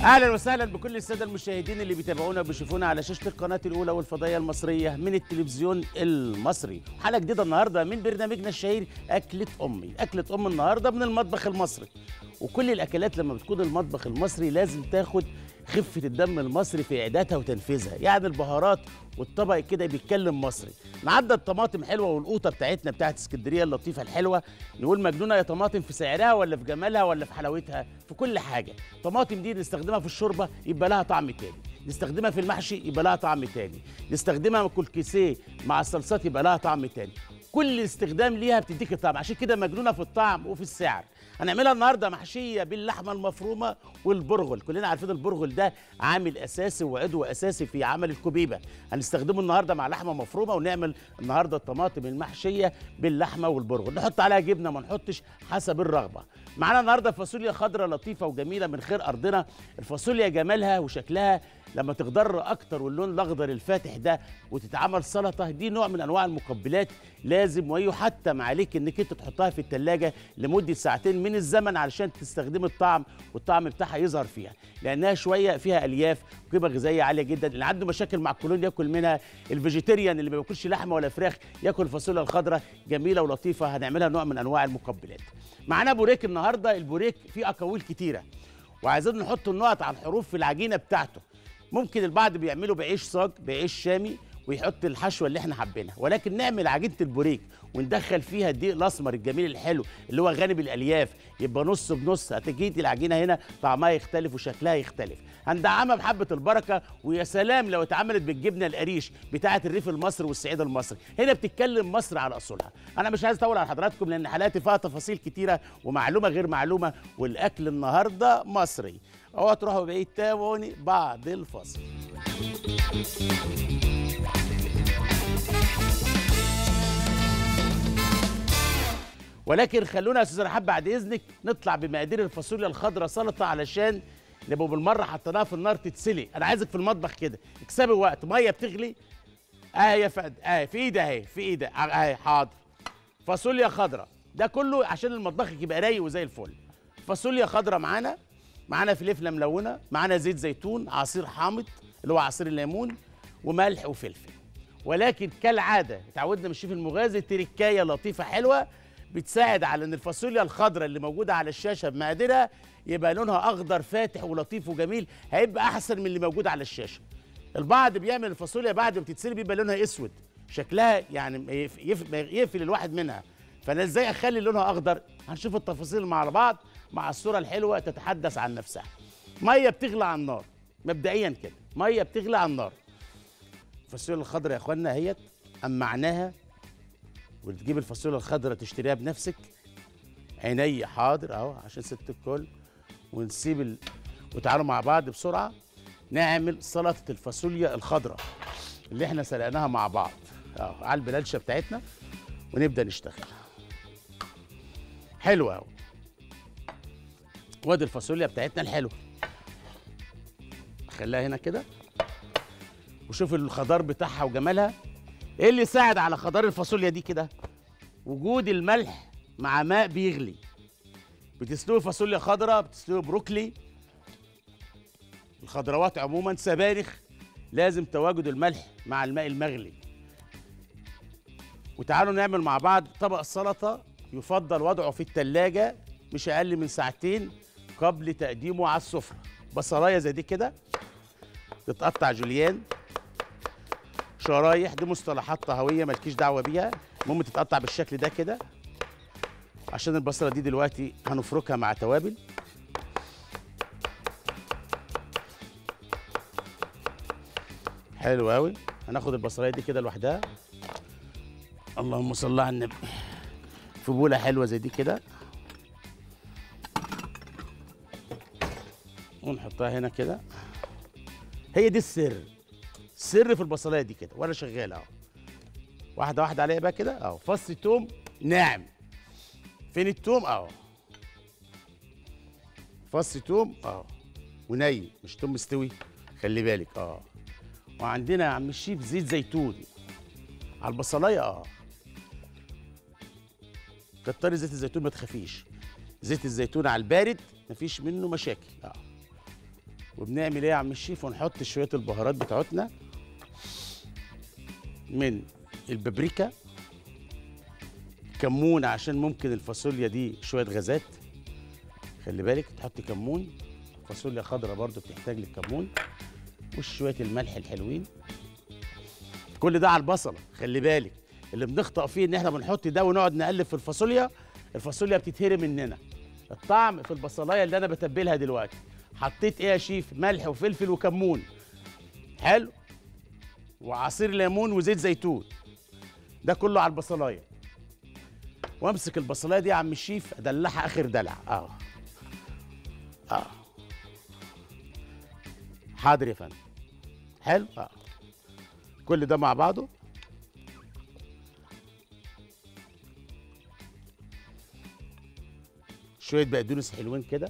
اهلا وسهلا بكل الساده المشاهدين اللي بيتابعونا وبيشوفونا على شاشه القناه الاولى والفضائيه المصريه من التلفزيون المصري حلقه جديده النهارده من برنامجنا الشهير اكله امي اكله ام النهارده من المطبخ المصري وكل الاكلات لما بتكون المطبخ المصري لازم تاخد خفه الدم المصري في اعدادها وتنفيذها يعني البهارات والطبق كده بيتكلم مصري نعدى الطماطم حلوه والقوطه بتاعتنا بتاعت اسكندريه اللطيفه الحلوه نقول مجنونه يا طماطم في سعرها ولا في جمالها ولا في حلاوتها في كل حاجه طماطم دي نستخدمها في الشوربه يبقى لها طعم تاني نستخدمها في المحشي يبقى لها طعم تاني نستخدمها كل كيسيه مع الصلصات يبقى لها طعم تاني كل استخدام ليها بتديك الطعم عشان كده مجنونه في الطعم وفي السعر هنعملها النهارده محشيه باللحمه المفرومه والبرغل كلنا عارفين البرغل ده عامل اساسي وعضو اساسي في عمل الكبيبه هنستخدمه النهارده مع لحمه مفرومه ونعمل النهارده الطماطم المحشيه باللحمه والبرغل نحط عليها جبنه ما نحطش حسب الرغبه معانا النهارده فاصوليا خضراء لطيفه وجميله من خير ارضنا الفاصوليا جمالها وشكلها لما تخضر اكتر واللون الاخضر الفاتح ده وتتعمل سلطه دي نوع من انواع المقبلات لازم ويحتم عليك انك انت تحطها في الثلاجه لمده ساعتين من الزمن علشان تستخدم الطعم والطعم بتاعها يظهر فيها لانها شويه فيها الياف وقيمه غذائيه عاليه جدا اللي عنده مشاكل مع الكولون ياكل منها الفيجيتيريان اللي ما بياكلش لحمه ولا فراخ ياكل الفاصوليا الخضراء جميله ولطيفه هنعملها نوع من انواع المقبلات معانا بوريك النهارده البوريك فيه اقاويل كتيره وعايزين نحط النقط على الحروف في العجينه بتاعته ممكن البعض بيعمله بعيش صاج بعيش شامي ويحط الحشوه اللي احنا حابينها ولكن نعمل عجينه البوريك وندخل فيها الدقيق الاسمر الجميل الحلو اللي هو غني بالالياف يبقى نص بنص هتجي العجينه هنا طعمها يختلف وشكلها يختلف هندعمها بحبه البركه ويا سلام لو اتعملت بالجبنه القريش بتاعه الريف المصري والصعيد المصري هنا بتتكلم مصر على اصولها انا مش عايز اطول على حضراتكم لان حلقاتي فيها تفاصيل كتيره ومعلومه غير معلومه والاكل النهارده مصري اوعوا تروحوا بعيد تابعوني بعد الفاصل ولكن خلونا يا استاذ رحاب بعد اذنك نطلع بمقادير الفاصوليا الخضراء سلطه علشان نبقى بالمره حطيناها في النار تتسلق انا عايزك في المطبخ كده اكسبي وقت ميه بتغلي اه يا فهد اه في ايدي اهي في ايدي اهي حاضر فاصوليا خضراء ده كله عشان المطبخ يبقى رايق وزي الفل فاصوليا خضراء معانا معانا فلفله ملونه معانا زيت زيتون عصير حامض اللي هو عصير الليمون وملح وفلفل ولكن كالعاده اتعودنا من الشيف المغازي تركايه لطيفه حلوه بتساعد على ان الفاصوليا الخضراء اللي موجوده على الشاشه بمقاديرها يبقى لونها اخضر فاتح ولطيف وجميل هيبقى احسن من اللي موجود على الشاشه البعض بيعمل الفاصوليا بعد ما تتسلق بيبقى لونها اسود شكلها يعني يقفل, يقفل الواحد منها فانا ازاي اخلي لونها اخضر هنشوف التفاصيل مع بعض مع الصوره الحلوه تتحدث عن نفسها ميه بتغلى على النار مبدئيا كده ميه بتغلى على النار الفاصوليا الخضراء يا اخوانا اهيت امعناها وتجيب الفاصوليا الخضراء تشتريها بنفسك عيني حاضر اهو عشان ست الكل ونسيب ال... وتعالوا مع بعض بسرعه نعمل سلطه الفاصوليا الخضراء اللي احنا سلقناها مع بعض اهو على البلالشه بتاعتنا ونبدا نشتغل حلوه اهو وادي الفاصوليا بتاعتنا الحلوه خليها هنا كده وشوف الخضار بتاعها وجمالها ايه اللي ساعد على خضار الفاصوليا دي كده وجود الملح مع ماء بيغلي بتسلقوا فاصوليا خضراء بتسلقوا بروكلي الخضروات عموما سبانخ لازم تواجد الملح مع الماء المغلي وتعالوا نعمل مع بعض طبق سلطه يفضل وضعه في التلاجة مش اقل من ساعتين قبل تقديمه على السفره بصلايه زي دي كده تتقطع جوليان شرايح دي مصطلحات طهويه مالكيش دعوه بيها المهم تتقطع بالشكل ده كده عشان البصله دي دلوقتي هنفركها مع توابل حلو قوي هناخد البصلايه دي كده لوحدها اللهم صل على النبي في بوله حلوه زي دي كده ونحطها هنا كده هي دي السر السر في البصلايه دي كده وانا شغال اهو واحده واحده عليها بقى كده اهو فص توم ناعم فين التوم اهو فص توم اهو وني مش توم مستوي خلي بالك اه وعندنا يا عم الشيف زيت زيتون على البصلايه اه كتري زيت الزيتون ما تخافيش زيت الزيتون على البارد مفيش منه مشاكل اه وبنعمل ايه يا عم الشيف ونحط شويه البهارات بتاعتنا من البابريكا كمون عشان ممكن الفاصوليا دي شويه غازات خلي بالك تحط كمون فاصوليا خضراء برضو بتحتاج للكمون وشويه الملح الحلوين كل ده على البصله خلي بالك اللي بنخطأ فيه ان احنا بنحط ده ونقعد نقلب في الفاصوليا الفاصوليا بتتهري مننا الطعم في البصلايه اللي انا بتبلها دلوقتي حطيت ايه يا شيف ملح وفلفل وكمون حلو وعصير ليمون وزيت زيتون ده كله على البصلايه وامسك البصلايه دي يا عم الشيف ادلعها اخر دلع اه اه حاضر يا فندم حلو اه كل ده مع بعضه شويه بقدونس حلوين كده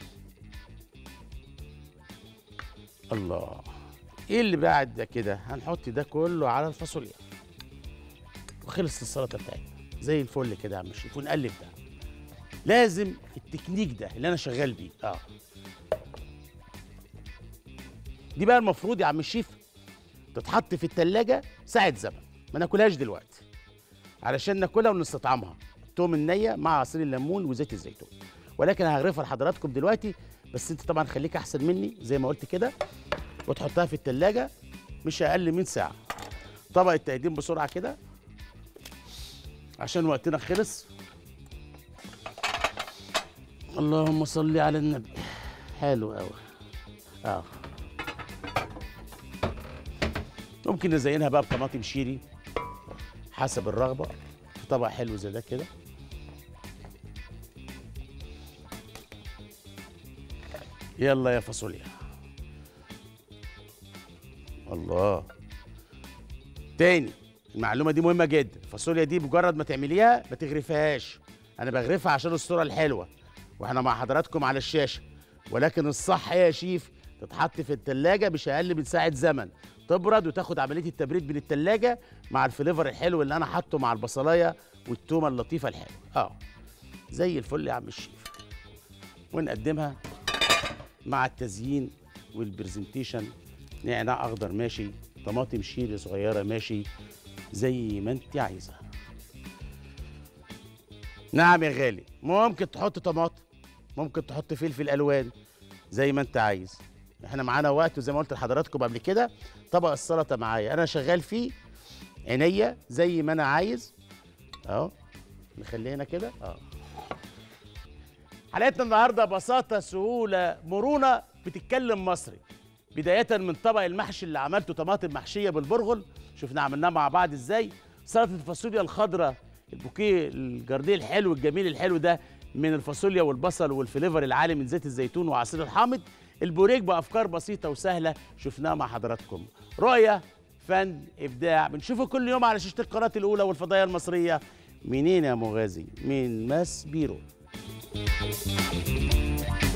الله ايه اللي بعد ده كده هنحط ده كله على الفاصوليا وخلصت السلطه بتاعتنا زي الفل كده يا عم الشيف ونقلب ده لازم التكنيك ده اللي انا شغال بيه اه دي بقى المفروض يا عم الشيف تتحط في التلاجة ساعة زمن ما ناكلهاش دلوقتي علشان ناكلها ونستطعمها التوم النية مع عصير الليمون وزيت الزيتون ولكن هغرفها لحضراتكم دلوقتي بس انت طبعا خليك احسن مني زي ما قلت كده وتحطها في التلاجة مش اقل من ساعة طبق التقديم بسرعة كده عشان وقتنا خلص اللهم صل على النبي حلو قوي اه ممكن نزينها بقى بطماطم شيري حسب الرغبه في طبق حلو زي ده كده يلا يا فاصوليا الله تاني المعلومه دي مهمه جدا الفاصوليا دي مجرد ما تعمليها ما تغرفهاش انا بغرفها عشان الصوره الحلوه واحنا مع حضراتكم على الشاشه ولكن الصح ايه يا شيف تتحط في التلاجة مش اقل من ساعه زمن تبرد وتاخد عمليه التبريد من التلاجة مع الفليفر الحلو اللي انا حاطه مع البصلايه والتومه اللطيفه الحلوه اه زي الفل يا عم الشيف ونقدمها مع التزيين والبرزنتيشن نعناع اخضر ماشي طماطم شيري صغيره ماشي زي ما انت عايزه نعم يا غالي ممكن تحط طماطم ممكن تحط فلفل الوان زي ما انت عايز احنا معانا وقت وزي ما قلت لحضراتكم قبل كده طبق السلطه معايا انا شغال فيه عينيا زي ما انا عايز اهو نخليه هنا كده اه حلقتنا النهارده بساطه سهوله مرونه بتتكلم مصري بدايه من طبق المحشي اللي عملته طماطم محشيه بالبرغل شفنا عملناه مع بعض ازاي سلطه الفاصوليا الخضراء البوكيه الجرديه الحلو الجميل الحلو ده من الفاصوليا والبصل والفليفر العالي من زيت الزيتون وعصير الحامض البوريك بافكار بسيطه وسهله شفناها مع حضراتكم رؤيه فن ابداع بنشوفه كل يوم على شاشه القناه الاولى والفضائيه المصريه منين يا مغازي من ماس بيرو